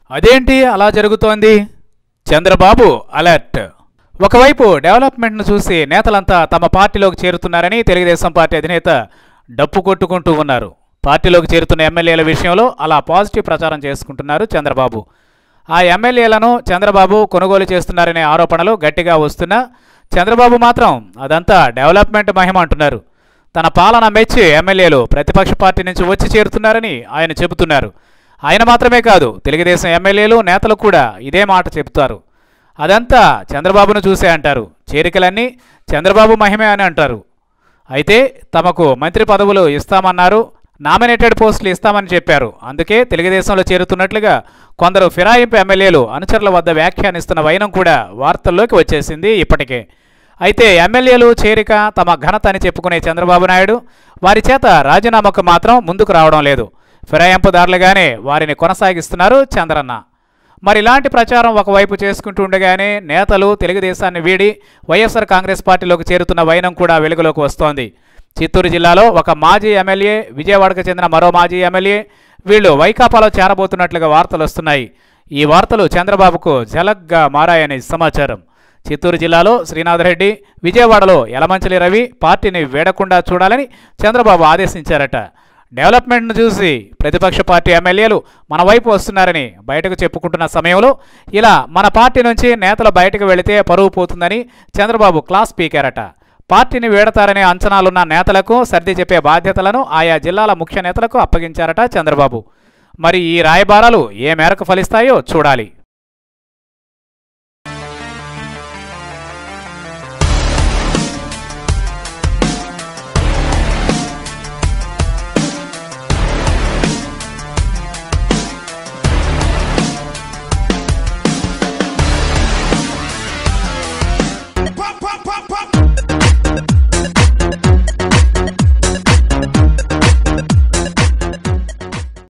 అదేంటి అలా జరుగుతోంది చంద్రబాబు అలర్ట్ ఒకవైపు డెవలప్మెంట్ను చూసి నేతలంతా తమ పార్టీలోకి చేరుతున్నారని తెలుగుదేశం పార్టీ అధినేత డప్పు కొట్టుకుంటూ ఉన్నారు పార్టీలోకి చేరుతున్న ఎమ్మెల్యేల విషయంలో అలా పాజిటివ్ ప్రచారం చేసుకుంటున్నారు చంద్రబాబు ఆ ఎమ్మెల్యేలను చంద్రబాబు కొనుగోలు చేస్తున్నారనే ఆరోపణలు గట్టిగా వస్తున్నా చంద్రబాబు మాత్రం అదంతా డెవలప్మెంట్ మహిమ అంటున్నారు తన పాలన మెచ్చి ఎమ్మెల్యేలు ప్రతిపక్ష పార్టీ నుంచి వచ్చి చేరుతున్నారని ఆయన చెబుతున్నారు ఆయన మాత్రమే కాదు తెలుగుదేశం ఎమ్మెల్యేలు నేతలు కూడా ఇదే మాట చెబుతారు అదంతా చంద్రబాబును చూసే అంటారు చేరికలన్నీ చంద్రబాబు మహిమే అని అంటారు అయితే తమకు మంత్రి పదవులు ఇస్తామన్నారు నామినేటెడ్ పోస్టులు ఇస్తామని చెప్పారు అందుకే తెలుగుదేశంలో చేరుతున్నట్లుగా కొందరు ఫిరాయింపు ఎమ్మెల్యేలు అనుచరుల వద్ద వ్యాఖ్యానిస్తున్న వైనం కూడా వార్తల్లోకి వచ్చేసింది ఇప్పటికే అయితే ఎమ్మెల్యేలు చేరిక తమ ఘనత అని చెప్పుకునే చంద్రబాబు నాయుడు వారి చేత రాజీనామాకు మాత్రం ముందుకు రావడం లేదు ఫిరాయింపుదారులుగానే వారిని కొనసాగిస్తున్నారు చంద్రన్న మరి ఇలాంటి ప్రచారం ఒకవైపు చేసుకుంటూ ఉండగానే నేతలు తెలుగుదేశాన్ని వీడి వైఎస్ఆర్ కాంగ్రెస్ పార్టీలోకి చేరుతున్న వైనం కూడా వెలుగులోకి వస్తోంది చిత్తూరు జిల్లాలో ఒక మాజీ ఎమ్మెల్యే విజయవాడకు చెందిన మరో మాజీ ఎమ్మెల్యే వీళ్ళు వైకాపాలో చేరబోతున్నట్లుగా వార్తలు వస్తున్నాయి ఈ వార్తలు చంద్రబాబుకు జలగ్గా మారాయని సమాచారం చిత్తూరు జిల్లాలో శ్రీనాథ్ రెడ్డి విజయవాడలో యలమంచలి రవి పార్టీని వీడకుండా చూడాలని చంద్రబాబు ఆదేశించారట డెవలప్మెంట్ను చూసి ప్రతిపక్ష పార్టీ ఎమ్మెల్యేలు మన వైపు వస్తున్నారని బయటకు చెప్పుకుంటున్న సమయంలో ఇలా మన పార్టీ నుంచి నేతలు బయటకు వెళితే పరువు పోతుందని చంద్రబాబు క్లాస్ పీకారట పార్టీని వీడతారనే అంచనాలున్న నేతలకు సర్ది చెప్పే బాధ్యతలను ఆయా జిల్లాల ముఖ్య నేతలకు అప్పగించారట చంద్రబాబు మరి ఈ రాయబారాలు ఏ మేరకు ఫలిస్తాయో చూడాలి